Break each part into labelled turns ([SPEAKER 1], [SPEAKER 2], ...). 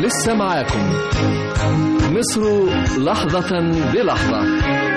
[SPEAKER 1] ولسه معاكم مصر لحظة بلحظة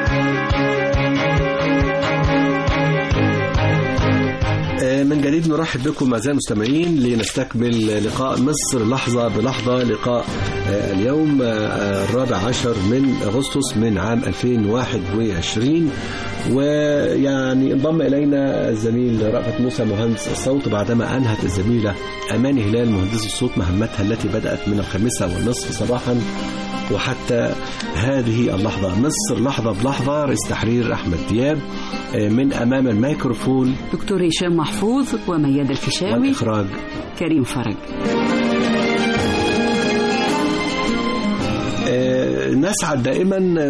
[SPEAKER 2] من جديد نرحب بكم أعزائي المستمعين لنستكمل لقاء مصر لحظة بلحظة لقاء اليوم الرابع عشر من أغسطس من عام 2021 ويعني انضم إلينا الزميل رأفت موسى مهندس الصوت بعدما أنهت الزميلة أماني هلال مهندس الصوت مهمتها التي بدأت من الخامسة والنصف صباحا وحتى هذه اللحظة مصر لحظة بلحظة رئيس تحرير أحمد دياب من أمام الميكروفون
[SPEAKER 3] دكتور هشام محفوظ ومياد الفيشاوي
[SPEAKER 2] والإخراج
[SPEAKER 3] كريم فرج
[SPEAKER 2] نسعد دائما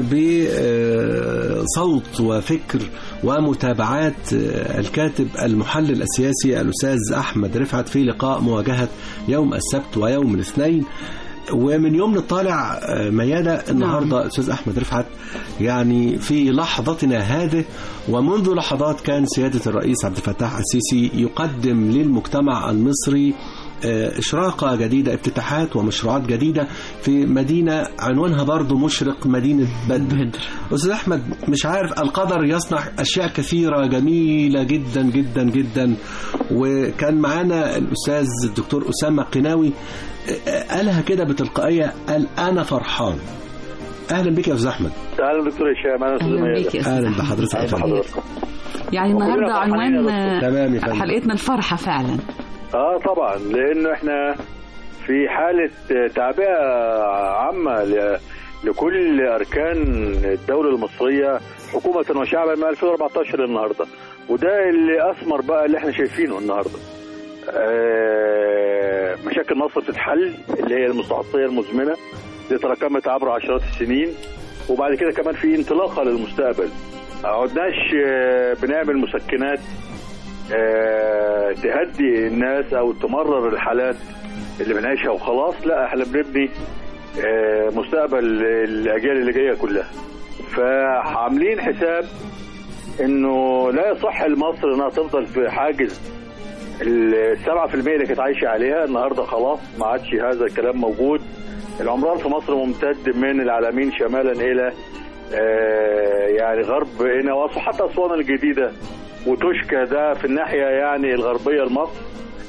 [SPEAKER 2] بصوت وفكر ومتابعات الكاتب المحلل السياسي الأستاذ أحمد رفعت في لقاء مواجهة يوم السبت ويوم الاثنين ومن يوم نطالع ميادة النهاردة نعم. أستاذ أحمد رفعت يعني في لحظتنا هذه ومنذ لحظات كان سيادة الرئيس عبد الفتاح السيسي يقدم للمجتمع المصري إشراقة جديدة افتتاحات ومشروعات جديدة في مدينة عنوانها برضو مشرق مدينة بدر أستاذ أحمد مش عارف القدر يصنع أشياء كثيرة جميلة جدا جدا جدا وكان معانا الأستاذ الدكتور أسامة قناوي قالها كده بتلقائية قال أنا فرحان أهلا بك يا أستاذ أحمد
[SPEAKER 4] أهلا دكتور هشام أهلا
[SPEAKER 3] بك يا
[SPEAKER 2] أهلا بحضرتك
[SPEAKER 4] أهلا بحضرتك
[SPEAKER 3] يعني النهارده عنوان
[SPEAKER 2] تمام يا فندم
[SPEAKER 3] حلقتنا الفرحة فعلا
[SPEAKER 4] اه طبعا لانه احنا في حاله تعبئه عامه لكل اركان الدوله المصريه حكومه وشعبا من 2014 النهارده وده اللي اثمر بقى اللي احنا شايفينه النهارده آه مشاكل مصر بتتحل اللي هي المستعصيه المزمنه اللي تراكمت عبر عشرات السنين وبعد كده كمان في انطلاقه للمستقبل ما عدناش بنعمل مسكنات أه تهدي الناس او تمرر الحالات اللي بنعيشها وخلاص لا احنا بنبني أه مستقبل الاجيال اللي جايه كلها فعاملين حساب انه لا يصح لمصر انها تفضل في حاجز ال 7% اللي كانت عايشه عليها النهارده خلاص ما عادش هذا الكلام موجود العمران في مصر ممتد من العلمين شمالا الى أه يعني غرب هنا وحتى اسوان الجديده وتشكى ده في الناحية يعني الغربية لمصر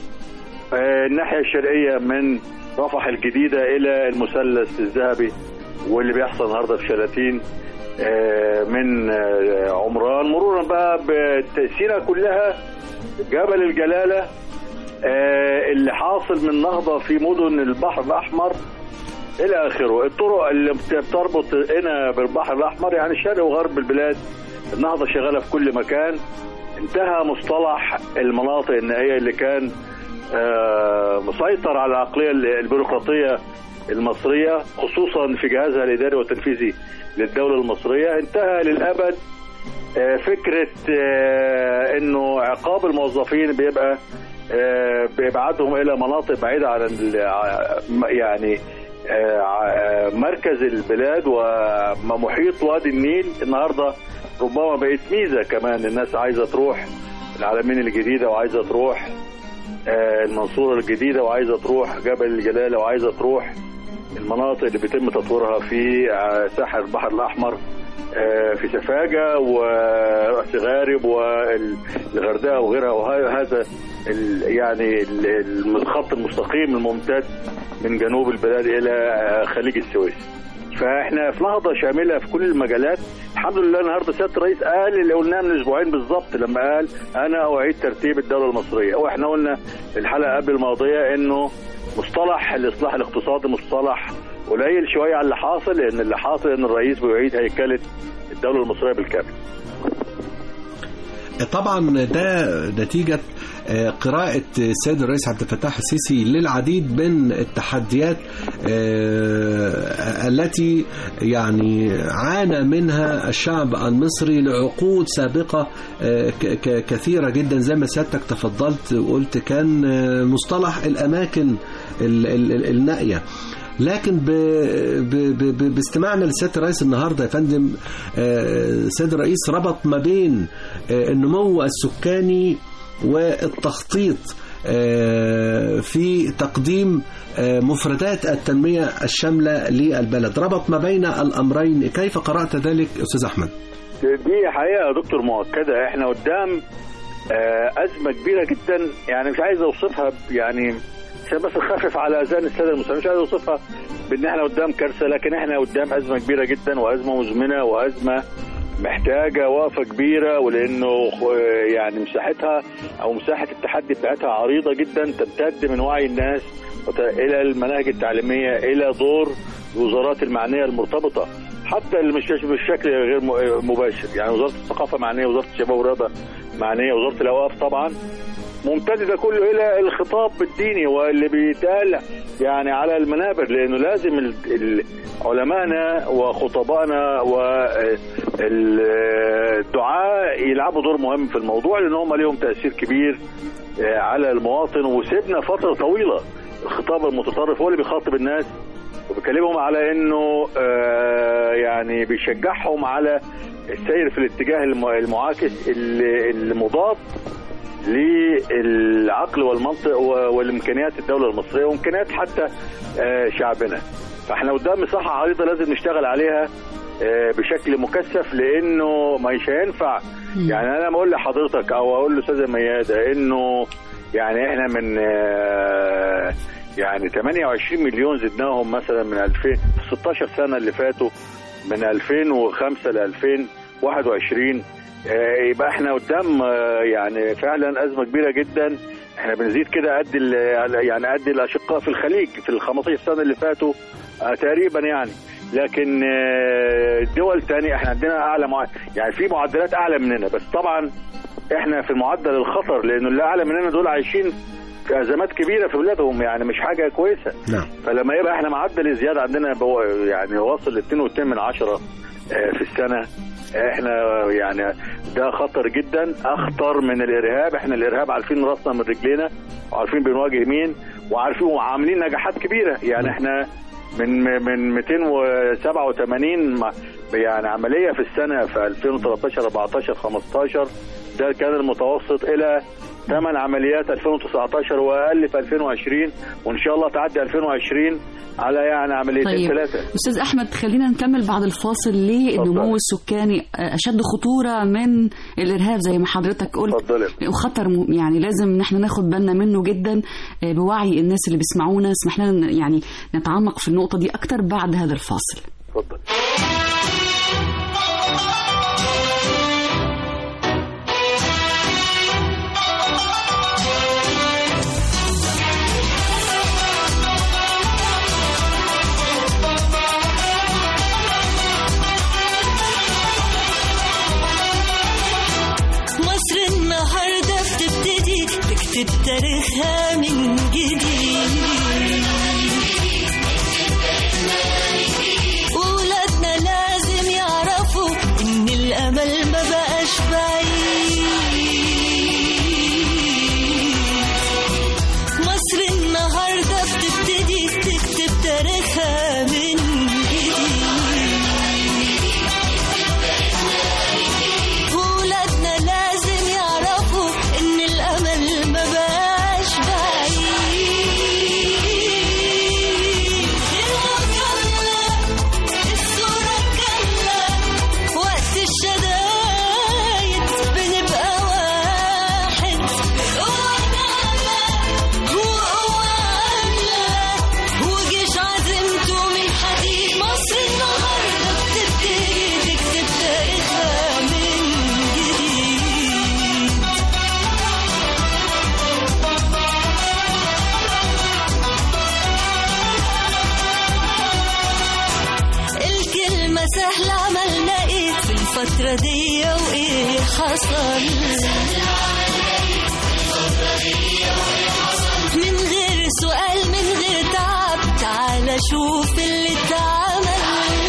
[SPEAKER 4] آه الناحية الشرقية من رفح الجديدة إلى المثلث الذهبي واللي بيحصل النهاردة في شلاتين آه من آه عمران مرورا بقى بتأثيرها كلها جبل الجلالة اللي حاصل من نهضة في مدن البحر الأحمر إلى آخره الطرق اللي بتربط هنا بالبحر الأحمر يعني شرق وغرب البلاد النهضة شغالة في كل مكان انتهى مصطلح المناطق النائيه اللي كان مسيطر على العقليه البيروقراطيه المصريه خصوصا في جهازها الاداري والتنفيذي للدوله المصريه انتهى للابد فكره انه عقاب الموظفين بيبقى بابعادهم الى مناطق بعيده عن يعني مركز البلاد ومحيط وادي النيل النهارده ربما بقت ميزه كمان الناس عايزه تروح العلمين الجديده وعايزه تروح المنصوره الجديده وعايزه تروح جبل الجلاله وعايزه تروح المناطق اللي بيتم تطويرها في ساحل البحر الاحمر في سفاجه ورأس غارب والغردقه وغيرها وهذا يعني الخط المستقيم الممتد من جنوب البلاد الى خليج السويس. فاحنا في نهضه شامله في كل المجالات الحمد لله النهارده سياده الرئيس قال اللي قلناه من اسبوعين بالظبط لما قال انا اعيد ترتيب الدوله المصريه واحنا قلنا في الحلقه قبل الماضيه انه مصطلح الاصلاح الاقتصادي مصطلح قليل شويه على اللي حاصل لان اللي حاصل ان الرئيس بيعيد هيكله الدوله المصريه بالكامل
[SPEAKER 2] طبعا ده نتيجة قراءة السيد الرئيس عبد الفتاح السيسي للعديد من التحديات التي يعني عانى منها الشعب المصري لعقود سابقة كثيرة جدا زي ما سيادتك تفضلت وقلت كان مصطلح الأماكن النائية لكن ب... ب... ب... باستماعنا لسياده الرئيس النهارده يا فندم السيد الرئيس ربط ما بين النمو السكاني والتخطيط آه، في تقديم آه، مفردات التنمية الشاملة للبلد ربط ما بين الأمرين كيف قرأت ذلك أستاذ أحمد؟
[SPEAKER 4] دي حقيقه يا دكتور مؤكده احنا قدام آه، ازمه كبيره جدا يعني مش عايز اوصفها ب- يعني عشان بس نخفف على اذان الساده المسلمين مش عايز اوصفها بان احنا قدام كارثه لكن احنا قدام ازمه كبيره جدا وازمه مزمنه وازمه محتاجه وقفه كبيره ولانه خ- يعني مساحتها او مساحه التحدي بتاعتها عريضه جدا تمتد من وعي الناس وت- الى المناهج التعليميه الى دور الوزارات المعنيه المرتبطه حتى اللي مش مش بشكل غير م- مباشر يعني وزاره الثقافه معنيه وزاره الشباب والرياضه معنيه وزاره الاوقاف طبعا ممتد ده كله الى الخطاب الديني واللي بيتقال يعني على المنابر لانه لازم ال- ال- علمائنا وخطبائنا والدعاء يلعبوا دور مهم في الموضوع لان هم ليهم تاثير كبير آه، على المواطن وسيبنا فتره طويله الخطاب المتطرف هو اللي بيخاطب الناس وبيكلمهم على انه آه، يعني بيشجعهم على السير في الاتجاه الم- المعاكس اللي- المضاد للعقل والمنطق و- والامكانيات الدوله المصريه وامكانيات حتى آه، شعبنا فاحنا قدام مساحه عريضه لازم نشتغل عليها آه، بشكل مكثف لانه مش هينفع يعني انا بقول لحضرتك او اقول لاستاذه مياده انه يعني احنا من آه، يعني 28 مليون زدناهم مثلا من 2000 في 16 سنه اللي فاتوا من 2005 ل 2021 آه، يبقى احنا قدام آه، يعني فعلا ازمه كبيره جدا احنا بنزيد كده قد ال- يعني قد الاشقاء في الخليج في ال 15 سنه اللي فاتوا آه، تقريبا يعني لكن آه، دول تانية احنا عندنا اعلى مع... يعني في معدلات اعلى مننا بس طبعا احنا في معدل الخطر لانه اللي اعلى مننا دول عايشين في ازمات كبيره في بلادهم يعني مش حاجه كويسه
[SPEAKER 2] نعم
[SPEAKER 4] فلما يبقى احنا معدل الزياده عندنا بو- يعني واصل ل 2.2 من عشرة آه، في السنه احنا يعني ده خطر جدا اخطر من الارهاب احنا الارهاب عارفين راسنا من رجلينا وعارفين بنواجه مين وعارفين وعاملين نجاحات كبيره يعني احنا من من 287 مع- يعني عمليه في السنه في 2013 14 15 ده كان المتوسط الى ثمان عمليات 2019 واقل في 2020 وان شاء الله تعدي 2020 على يعني عمليتين
[SPEAKER 3] طيب
[SPEAKER 4] ثلاثه
[SPEAKER 3] استاذ احمد خلينا نكمل بعد الفاصل ليه
[SPEAKER 4] اتفضل.
[SPEAKER 3] النمو السكاني اشد خطوره من الارهاب زي ما حضرتك قلت
[SPEAKER 4] اتفضلي
[SPEAKER 3] وخطر م- يعني لازم ان احنا ناخد بالنا منه جدا آه، بوعي الناس اللي بيسمعونا اسمح لنا ن- يعني نتعمق في النقطه دي اكتر بعد هذا الفاصل
[SPEAKER 4] اتفضل
[SPEAKER 5] مصر النهاردة بتبتدي تكتب تاريخها من جديد وولادنا لازم يعرفوا إن الأمل ما بقاش بعيد مصر النهاردة بتبتدي تكتب تاريخها من جديد ولادنا لازم يعرفوا ان الامل ما بقاش بعيد المجلة الصورة كاملة وقت الشدايد بنبقى واحد قوة ناعمة وقوة عاملة وجيش عزيمته من حديد مصر النهاردة بتبتدي تكتب تاريخها من جديد الكلمة سهلة عملنا ايه في الفترة دي وايه حصل من غير سؤال من غير تعب تعال شوف اللي اتعمل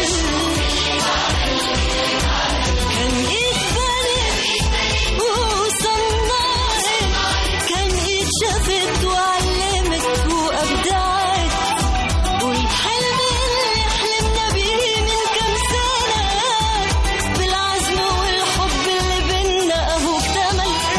[SPEAKER 5] كان ايد بنت وصنعت كان ايد شافت وعلمت وابدعت والحلم اللي حلمنا بيه من كام سنة بالعزم والحب اللي بينا اهو اكتمل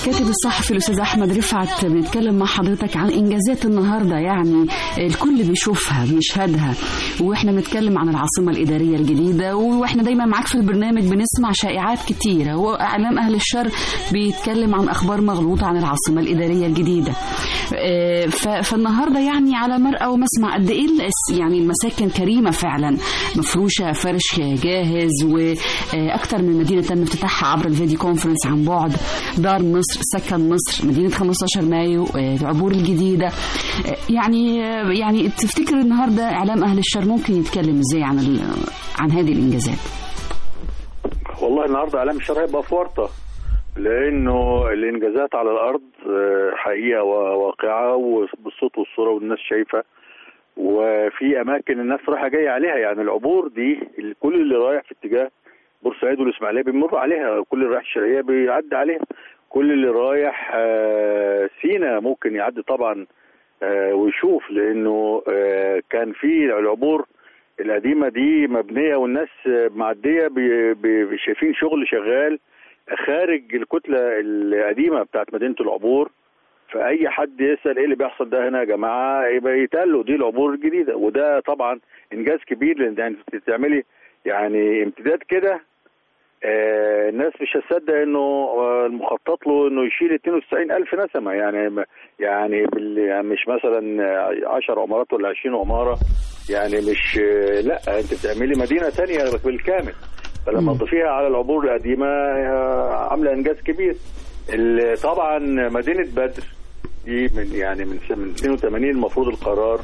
[SPEAKER 3] الكاتب الصحفي الاستاذ احمد رفعت بنتكلم مع حضرتك عن انجازات النهارده يعني الكل بيشوفها بيشهدها واحنا بنتكلم عن العاصمه الاداريه الجديده واحنا دايما معاك في البرنامج بنسمع شائعات كتيره واعلام اهل الشر بيتكلم عن اخبار مغلوطه عن العاصمه الاداريه الجديده آه، ف- فالنهارده يعني على مرأى ومسمع قد ايه الأس- يعني المساكن كريمه فعلا مفروشه فرش جاهز واكثر من مدينه تم افتتاحها عبر الفيديو كونفرنس عن بعد دار مصر سكن مصر مدينه 15 مايو آه، العبور الجديده آه، يعني آه، يعني تفتكر النهارده اعلام اهل الشر ممكن يتكلم ازاي عن ال- عن هذه الانجازات
[SPEAKER 4] والله النهارده اعلام الشرع هيبقى في ورطه لانه الانجازات على الارض آه، حقيقه وواقعه وبالصوت والصوره والناس شايفه وفي اماكن الناس رايحه جايه عليها يعني العبور دي اللي- كل اللي رايح في اتجاه بورسعيد والاسماعيليه بيمر عليها كل اللي رايح الشرقيه بيعدي عليها كل اللي رايح آه، سينا ممكن يعدي طبعا آه، ويشوف لانه آه، كان في العبور القديمه دي مبنيه والناس آه، معديه بي- بي- شايفين شغل شغال خارج الكتله القديمه بتاعت مدينه العبور فاي حد يسال ايه اللي بيحصل ده هنا يا جماعه يبقى يتقال له دي العبور الجديده وده طبعا انجاز كبير لان يعني انت بتعملي يعني امتداد كده آه الناس مش هتصدق انه آه، المخطط له انه يشيل 92 الف نسمه يعني م- يعني, بال يعني مش مثلا آه، 10 عمارات ولا 20 عماره يعني مش آه، لا انت بتعملي مدينه ثانيه بالكامل فلما تضيفيها على العبور القديمه آه، عامله انجاز كبير ال- طبعا مدينه بدر دي من يعني من س- من 82 المفروض القرار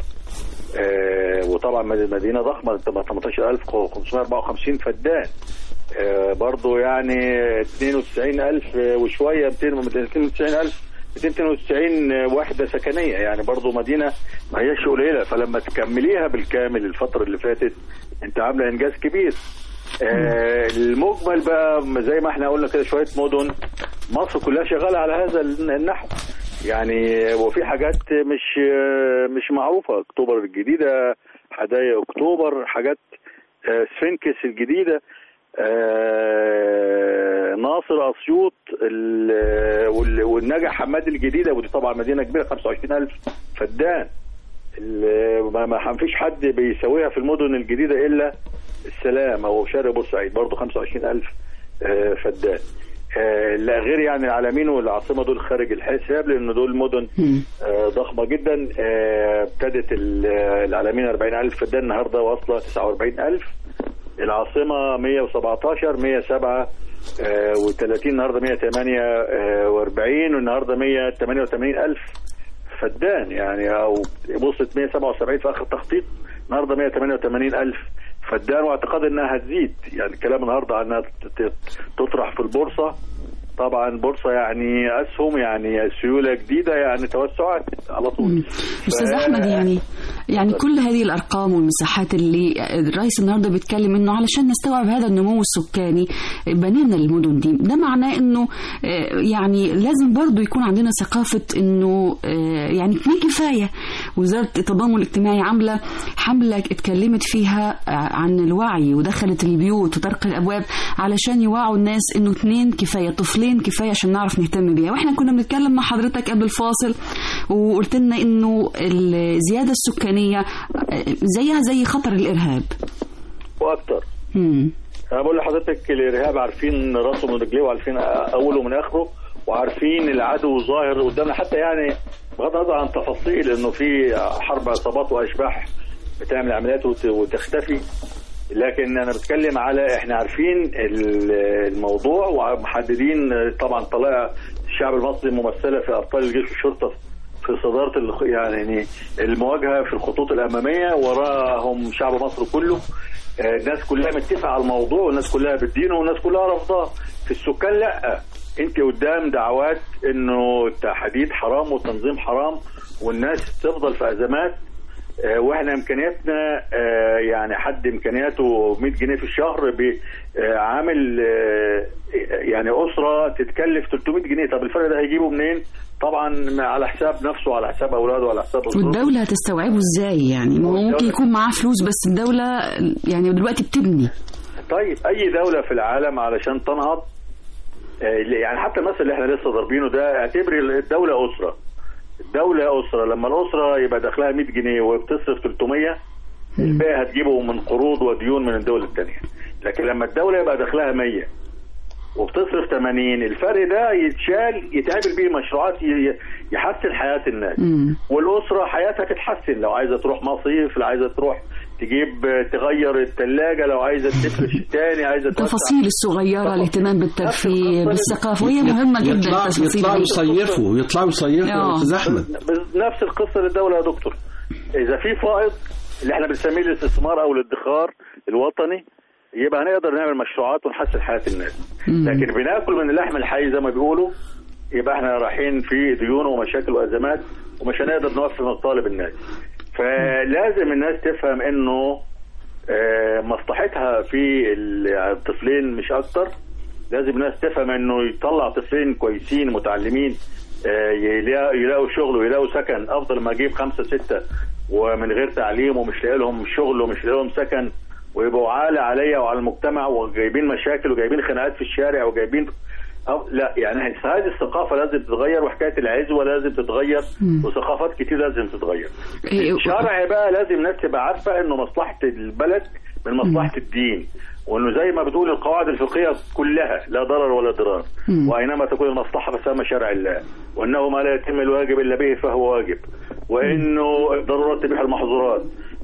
[SPEAKER 4] آه وطبعا مد- مدينه ضخمه 18554 فدان آه برضو يعني 92000 وشويه 200 292,000 292 وحده سكنيه يعني برضو مدينه ما هيش قليله فلما تكمليها بالكامل الفتره اللي فاتت انت عامله انجاز كبير آه المجمل بقى زي ما احنا قلنا كده شويه مدن مصر كلها شغاله على هذا النحو يعني وفي حاجات مش آه، مش معروفه اكتوبر الجديده حدائق اكتوبر حاجات آه، سفنكس الجديده آه، ناصر اسيوط ال- وال- والنجع حماد الجديده ودي طبعا مدينه كبيره 25000 فدان ال- ما ما فيش حد بيساويها في المدن الجديده الا السلام او شرق بورسعيد برضه 25000 آه، فدان آه، لا غير يعني العالمين والعاصمه دول خارج الحساب لان دول مدن آه، ضخمه جدا آه، ابتدت ال- العالمين 40000 فدان النهارده واصله 49000 العاصمه 117 107 آه، و30 النهارده 148 والنهارده 188 الف فدان يعني او وصلت 177 في اخر تخطيط النهارده 188 الف فدان واعتقاد انها هتزيد يعني الكلام النهارده عنها ت- ت- تطرح في البورصه طبعا بورصه يعني اسهم يعني سيوله جديده يعني توسعات على طول
[SPEAKER 3] استاذ
[SPEAKER 4] ف-
[SPEAKER 3] احمد يعني يعني كل هذه الارقام والمساحات اللي الرئيس النهارده بيتكلم انه علشان نستوعب هذا النمو السكاني بنينا المدن دي ده معناه انه آه، يعني لازم برضو يكون عندنا ثقافه انه آه، يعني اتنين كفايه وزاره التضامن الاجتماعي عامله حمله اتكلمت فيها آه، عن الوعي ودخلت البيوت وطرق الابواب علشان يوعوا الناس انه اتنين كفايه طفلين كفايه عشان نعرف نهتم بيها واحنا كنا بنتكلم مع حضرتك قبل الفاصل وقلت لنا انه الزياده السكانيه آه، زيها زي خطر الارهاب
[SPEAKER 4] واكتر
[SPEAKER 3] مم.
[SPEAKER 4] انا بقول لحضرتك الارهاب عارفين راسه من رجليه وعارفين اوله من اخره وعارفين العدو ظاهر قدامنا حتى يعني بغض النظر عن تفاصيل انه في حرب عصابات واشباح بتعمل عمليات وت- وتختفي لكن انا بتكلم على احنا عارفين ال- الموضوع ومحددين طبعا طلائع الشعب المصري ممثله في ابطال الجيش والشرطه في صداره ال- يعني المواجهه في الخطوط الاماميه وراهم شعب مصر كله آه، الناس كلها متفقه على الموضوع والناس كلها بتدينه والناس كلها رافضاه في السكان لا انت قدام دعوات انه التحديد حرام والتنظيم حرام والناس تفضل في ازمات آه، واحنا امكانياتنا آه، يعني حد امكانياته 100 جنيه في الشهر ب- آه، عامل آه، يعني اسره تتكلف 300 جنيه طب الفرق ده هيجيبه منين؟ طبعا على حساب نفسه على حساب اولاده على حساب أسرته.
[SPEAKER 3] والدولة هتستوعبه ازاي يعني ما هو ممكن يكون معاه فلوس بس الدولة يعني دلوقتي بتبني
[SPEAKER 4] طيب اي دوله في العالم علشان تنهض آه، يعني حتى المثل اللي احنا لسه ضاربينه ده اعتبري الدوله اسره الدوله اسره لما الاسره يبقى دخلها 100 جنيه وبتصرف 300 الباقي هتجيبه من قروض وديون من الدول الثانيه لكن لما الدوله يبقى دخلها 100 وبتصرف 80 الفرق ده يتشال يتعمل بيه مشروعات ي- يحسن حياه الناس
[SPEAKER 3] مم.
[SPEAKER 4] والاسره حياتها تتحسن لو عايزه تروح مصيف لو عايزه تروح تجيب تغير الثلاجه لو عايزه تفرش تاني عايزه توسع
[SPEAKER 3] التفاصيل الصغيرة الاهتمام بالترفيه بالثقافة وهي مهمة جدا
[SPEAKER 2] يطلع
[SPEAKER 3] التفاصيل
[SPEAKER 2] يطلعوا
[SPEAKER 3] دي.
[SPEAKER 2] يصيفوا يطلعوا يصيفوا يا
[SPEAKER 3] آه.
[SPEAKER 2] استاذ احمد
[SPEAKER 4] بس- نفس القصه للدوله يا دكتور اذا في فائض اللي احنا بنسميه الاستثمار او الادخار الوطني يبقى هنقدر نعمل مشروعات ونحسن حياه الناس
[SPEAKER 3] مم.
[SPEAKER 4] لكن بناكل من اللحم الحي زي ما بيقولوا يبقى احنا رايحين في ديون ومشاكل وازمات ومش هنقدر نوفي مطالب الناس فلازم الناس تفهم انه آه، مصلحتها في الطفلين مش اكتر لازم الناس تفهم انه يطلع طفلين كويسين متعلمين آه، يلاقوا يلاقوا شغل ويلاقوا سكن افضل ما اجيب خمسه سته ومن غير تعليم ومش لاقي لهم شغل ومش لاقي لهم سكن ويبقوا عالة عليا وعلى المجتمع وجايبين مشاكل وجايبين خناقات في الشارع وجايبين أو لا يعني هذه الثقافة لازم تتغير وحكاية العزوة لازم تتغير وثقافات كتير لازم تتغير
[SPEAKER 3] إيه،
[SPEAKER 4] الشرع بقى لازم الناس تبقى عارفة انه مصلحة البلد من مصلحة الدين وانه زي ما بتقول القواعد الفقهية كلها لا ضرر ولا ضرار
[SPEAKER 3] مم.
[SPEAKER 4] واينما تكون المصلحة فسام شرع الله وانه ما لا يتم الواجب الا به فهو واجب وانه الضرورات تبيح المحظورات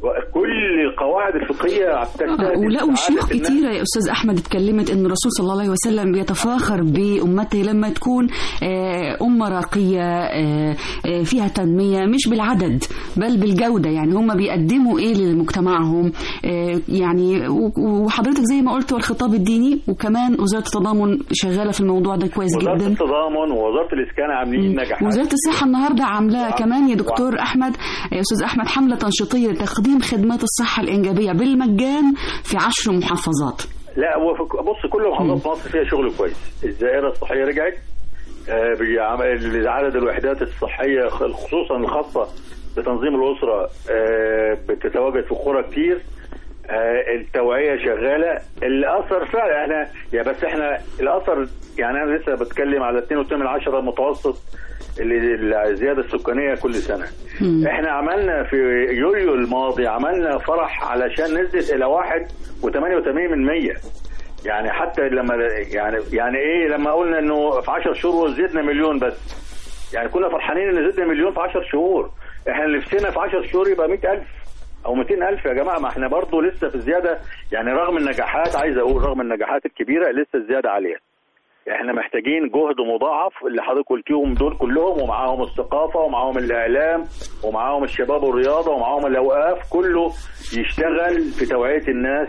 [SPEAKER 4] وكل القواعد الفقهية
[SPEAKER 3] آه،
[SPEAKER 4] بتجتهد
[SPEAKER 3] ولقوا شيوخ
[SPEAKER 4] سعادة الناس.
[SPEAKER 3] كتيرة يا أستاذ أحمد اتكلمت إن الرسول صلى الله عليه وسلم بيتفاخر بأمته لما تكون آه، أمة راقية آه، آه، فيها تنمية مش بالعدد بل بالجودة يعني هم بيقدموا إيه لمجتمعهم آه، يعني و- وحضرتك زي ما قلت والخطاب الديني وكمان وزارة التضامن شغالة في الموضوع ده كويس
[SPEAKER 4] وزارة
[SPEAKER 3] جدا
[SPEAKER 4] التضامن ووزارة الإسكان عاملين نجاحات
[SPEAKER 3] وزارة الصحة النهاردة عاملاه
[SPEAKER 4] وعم-
[SPEAKER 3] كمان يا دكتور
[SPEAKER 4] وعم-
[SPEAKER 3] أحمد يا أستاذ أحمد حملة تنشيطية لتقديم خدمات الصحة الإنجابية بالمجان في عشر محافظات
[SPEAKER 4] لا هو في- بص كل محافظات مصر فيها شغل كويس الدائرة الصحية رجعت آه، بعمل- عدد الوحدات الصحية خصوصا الخاصة بتنظيم الأسرة آه، بتتواجد في قرى كتير آه، التوعية شغالة الأثر فعلا احنا يا بس احنا الأثر يعني أنا لسه بتكلم على 2.8 10 متوسط اللي- الزيادة السكانية كل سنة
[SPEAKER 3] مم.
[SPEAKER 4] احنا عملنا في يوليو الماضي عملنا فرح علشان نزلت إلى واحد وثمانية من مية يعني حتى لما يعني يعني ايه لما قلنا انه في 10 شهور زدنا مليون بس يعني كنا فرحانين ان زدنا مليون في 10 شهور احنا نفسنا في 10 شهور يبقى 100000 او 200000 يا جماعه ما احنا برضه لسه في الزياده يعني رغم النجاحات عايز اقول رغم النجاحات الكبيره لسه الزياده عاليه احنا محتاجين جهد مضاعف اللي حضرتك قلتيهم دول كلهم ومعاهم الثقافه ومعاهم الاعلام ومعاهم الشباب والرياضه ومعاهم الاوقاف كله يشتغل في توعيه الناس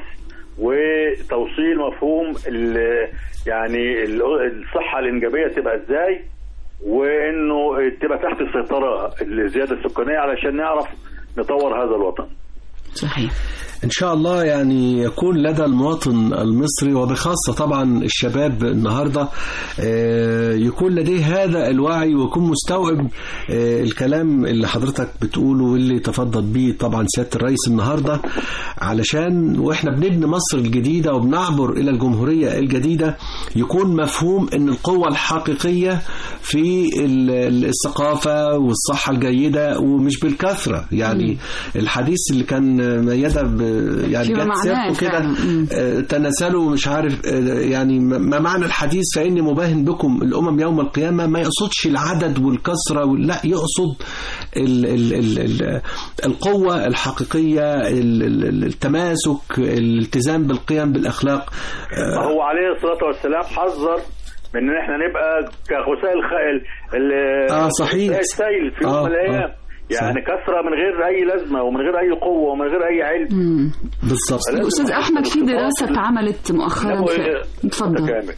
[SPEAKER 4] وتوصيل مفهوم ال- يعني ال- الصحه الانجابيه تبقى ازاي وانه تبقى تحت السيطره الزياده السكانيه علشان نعرف نطور هذا الوطن
[SPEAKER 3] صحيح
[SPEAKER 2] إن شاء الله يعني يكون لدى المواطن المصري وبخاصة طبعا الشباب النهاردة آه، يكون لديه هذا الوعي ويكون مستوعب آه، الكلام اللي حضرتك بتقوله واللي تفضل بيه طبعا سيادة الرئيس النهاردة علشان وإحنا بنبني مصر الجديدة وبنعبر إلى الجمهورية الجديدة يكون مفهوم أن القوة الحقيقية في ال- ال- الثقافة والصحة الجيدة ومش بالكثرة يعني الحديث اللي كان ميادة ب- يعني
[SPEAKER 3] فيما
[SPEAKER 2] جت
[SPEAKER 3] معناه
[SPEAKER 2] سيرته كده
[SPEAKER 3] فعلا. مم.
[SPEAKER 2] آه، تناسلوا مش عارف آه، يعني ما معنى الحديث فإني مباهن بكم الأمم يوم القيامة ما يقصدش العدد والكثرة وال- لا يقصد ال ال ال ال القوة الحقيقية ال- ال- ال- التماسك الالتزام بالقيم بالأخلاق آه،
[SPEAKER 4] هو عليه الصلاه والسلام حذر من ان احنا نبقى كغثاء الخيل ال-
[SPEAKER 2] آه، صحيح.
[SPEAKER 4] السيل في يوم
[SPEAKER 2] آه،
[SPEAKER 4] من الايام
[SPEAKER 2] آه.
[SPEAKER 4] يعني كثره من غير اي لازمه ومن غير اي قوه ومن غير اي علم
[SPEAKER 3] مم.
[SPEAKER 2] بالظبط
[SPEAKER 4] لازم
[SPEAKER 3] أستاذ
[SPEAKER 4] نحط
[SPEAKER 3] أحمد في
[SPEAKER 4] الارتباط
[SPEAKER 3] دراسة اتعملت مؤخرا
[SPEAKER 4] نبوي
[SPEAKER 3] في... اتفضل
[SPEAKER 4] متكامل.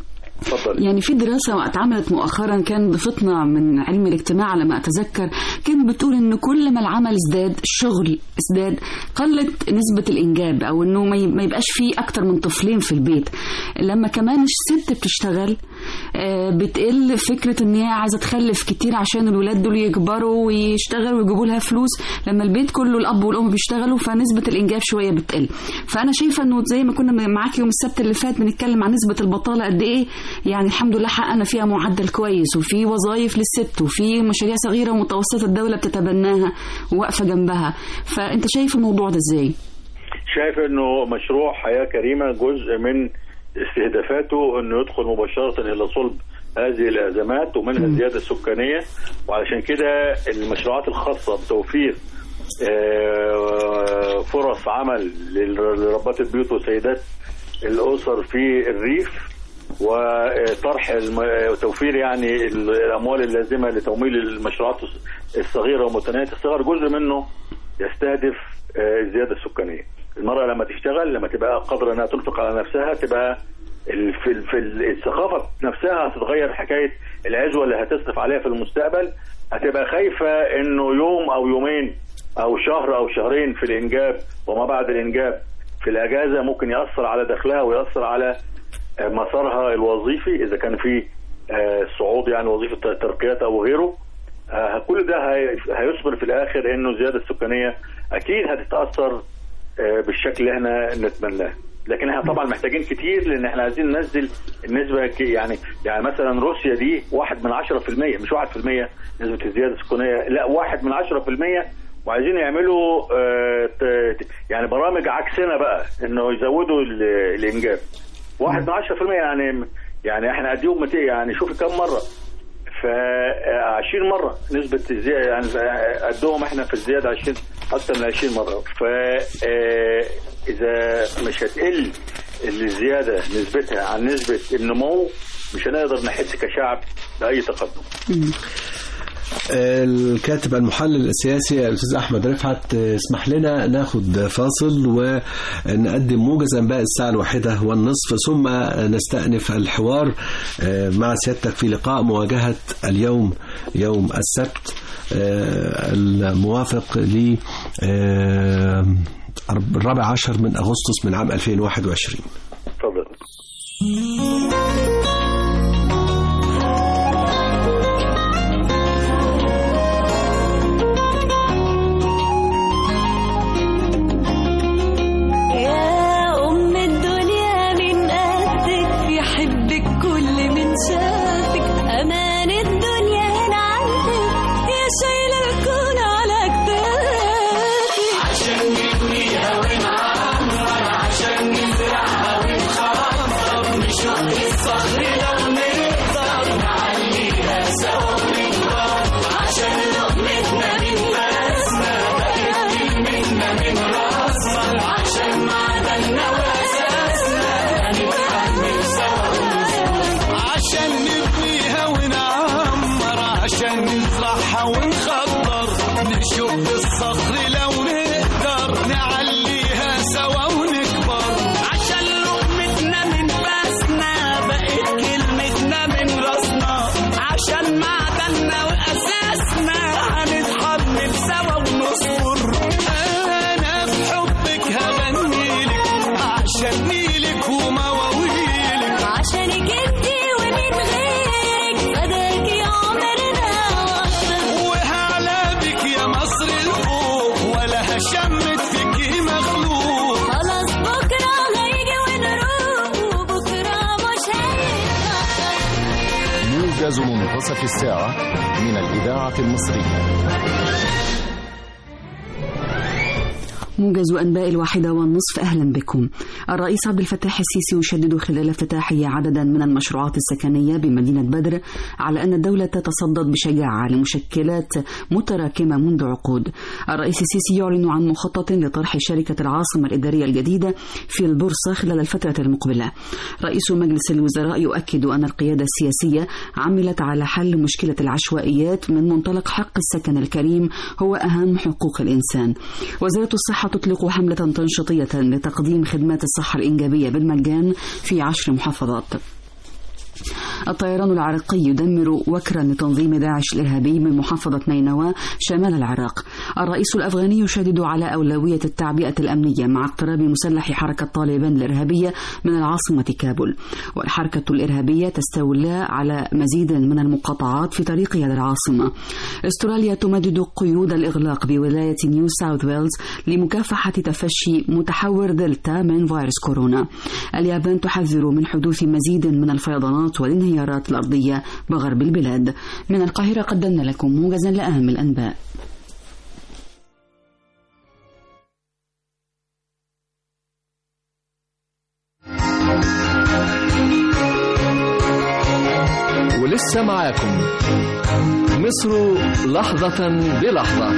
[SPEAKER 4] اتفضل
[SPEAKER 3] يعني في دراسة اتعملت مؤخرا كان ضيفتنا من علم الاجتماع على ما أتذكر كان دايما بتقول ان كل ما العمل ازداد الشغل ازداد قلت نسبة الانجاب او انه ما ي- ما يبقاش فيه اكتر من طفلين في البيت لما كمان الست بتشتغل آه، بتقل فكرة ان هي عايزة تخلف كتير عشان الولاد دول يكبروا ويشتغلوا ويجيبوا لها فلوس لما البيت كله الاب والام بيشتغلوا فنسبة الانجاب شوية بتقل فانا شايفة انه زي ما كنا معاك يوم السبت اللي فات بنتكلم عن نسبة البطالة قد ايه يعني الحمد لله حققنا فيها معدل كويس وفي وظائف للست وفي مشاريع صغيرة ومتوسطة الدولة بتتبناها وواقفة جنبها فانت شايف الموضوع ده ازاي؟
[SPEAKER 4] شايف انه مشروع حياه كريمه جزء من استهدافاته انه يدخل مباشره الى صلب هذه الازمات ومنها الزياده السكانيه وعلشان كده المشروعات الخاصه بتوفير آه، فرص عمل لربات البيوت وسيدات الاسر في الريف وطرح الم- توفير يعني الاموال اللازمه لتمويل المشروعات الصغيره ومتناهيه الصغر جزء منه يستهدف آه، الزياده السكانيه. المراه لما تشتغل لما تبقى قادره انها تنفق على نفسها تبقى ال- في ال- في ال- الثقافه نفسها هتتغير حكايه العزوه اللي هتصرف عليها في المستقبل هتبقى خايفه انه يوم او يومين او شهر او شهرين في الانجاب وما بعد الانجاب في الاجازه ممكن ياثر على دخلها وياثر على آه، مسارها الوظيفي اذا كان في آه، صعود يعني وظيفه ترقيات او غيره آه، كل ده هي- هيثمر في الاخر انه الزياده السكانيه اكيد هتتاثر آه، بالشكل اللي احنا نتمناه لكن احنا طبعا محتاجين كتير لان احنا عايزين ننزل النسبه ك- يعني يعني مثلا روسيا دي واحد من 10% مش 1% نسبه الزياده السكانيه لا واحد من 10% وعايزين يعملوا آه، ت- ت- يعني برامج عكسنا بقى انه يزودوا ال- الانجاب واحد من 10% يعني يعني احنا قديهم 200 يعني شوفي كم مره ف 20 مره نسبه الزياده يعني قدهم احنا في الزياده 20 اكثر من 20 مره ف آه، اذا مش هتقل الزياده نسبتها عن نسبه النمو مش هنقدر نحس كشعب باي تقدم
[SPEAKER 2] الكاتب المحلل السياسي الاستاذ احمد رفعت اسمح لنا ناخد فاصل ونقدم موجزا باقي الساعه الواحده والنصف ثم نستأنف الحوار مع سيادتك في لقاء مواجهه اليوم يوم السبت الموافق ل الرابع عشر من أغسطس من عام 2021
[SPEAKER 4] اتفضل
[SPEAKER 5] يا أم الدنيا من قدك يحبك كل من شافك أمان الدنيا هنا عندك يا شايلة الكون على كتافك عشان نبنيها ونعمر عشان نزرعها ونخطر نشق الصخر لو نقدر نعليها سوا ونكبر عشان لقمتنا من باسنا بقت كلمتنا من راسنا عشان معدننا واساسنا هنتحمل سوا ونصبر
[SPEAKER 6] عشان نبنيها ونعمر عشان نزرعها ونخضر نشق الصخر لو نقدر نعليها سوا ونكبر عشان لقمتنا من باسنا بقت كلمتنا من راسنا عشان معدننا واساسنا هنتحمل سوا ونصبر انا في حبك هغنيلك عشان نيلك ومواويلك
[SPEAKER 5] عشانك انتي ومن غيرك فداكي عمرنا واكتر
[SPEAKER 6] وهعلى بك يا مصر الفوق ولا هشمت فيكي مخلوق
[SPEAKER 5] خلاص بكرة هيجي ونروح وبكرة مش هيتأخر
[SPEAKER 7] موجز منتصف الساعة من الإذاعة المصرية
[SPEAKER 3] موجز أنباء الواحدة والنصف أهلا بكم الرئيس عبد الفتاح السيسي يشدد خلال افتتاحه عددا من المشروعات السكنية بمدينة بدر على أن الدولة تتصدد بشجاعة لمشكلات متراكمة منذ عقود الرئيس السيسي يعلن عن مخطط لطرح شركة العاصمة الإدارية الجديدة في البورصة خلال الفترة المقبلة رئيس مجلس الوزراء يؤكد أن القيادة السياسية عملت على حل مشكلة العشوائيات من منطلق حق السكن الكريم هو أهم حقوق الإنسان وزارة الصحة تطلق حملة تنشيطية لتقديم خدمات الصحة الإنجابية بالمجان في عشر محافظات الطيران العراقي يدمر وكرا لتنظيم داعش الإرهابي من محافظة نينوى شمال العراق الرئيس الأفغاني يشدد على أولوية التعبئة الأمنية مع اقتراب مسلح حركة طالبان الإرهابية من العاصمة كابول والحركة الإرهابية تستولى على مزيد من المقاطعات في طريقها للعاصمة استراليا تمدد قيود الإغلاق بولاية نيو ساوث ويلز لمكافحة تفشي متحور دلتا من فيروس كورونا اليابان تحذر من حدوث مزيد من الفيضانات والانهيارات الأرضية بغرب البلاد من القاهرة قدمنا لكم موجزا لأهم الأنباء
[SPEAKER 1] ولسه معاكم مصر لحظة بلحظة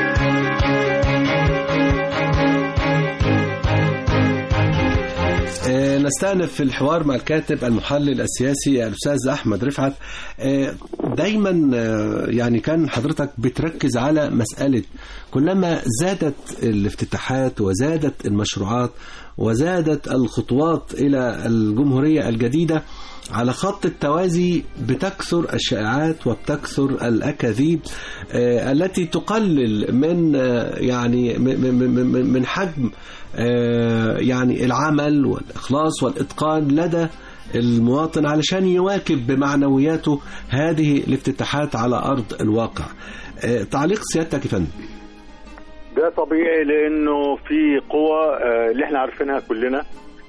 [SPEAKER 2] آه، نستأنف الحوار مع الكاتب المحلل السياسي الأستاذ أحمد رفعت آه، دايما آه، يعني كان حضرتك بتركز على مسألة كلما زادت الافتتاحات وزادت المشروعات وزادت الخطوات إلى الجمهورية الجديدة على خط التوازي بتكثر الشائعات وبتكثر الأكاذيب آه، التي تقلل من آه، يعني م- م- م- من حجم آه، يعني العمل والإخلاص والإتقان لدى المواطن علشان يواكب بمعنوياته هذه الافتتاحات على أرض الواقع آه، تعليق سيادتك يا فندم
[SPEAKER 4] ده طبيعي لانه في قوى آه، اللي احنا عارفينها كلنا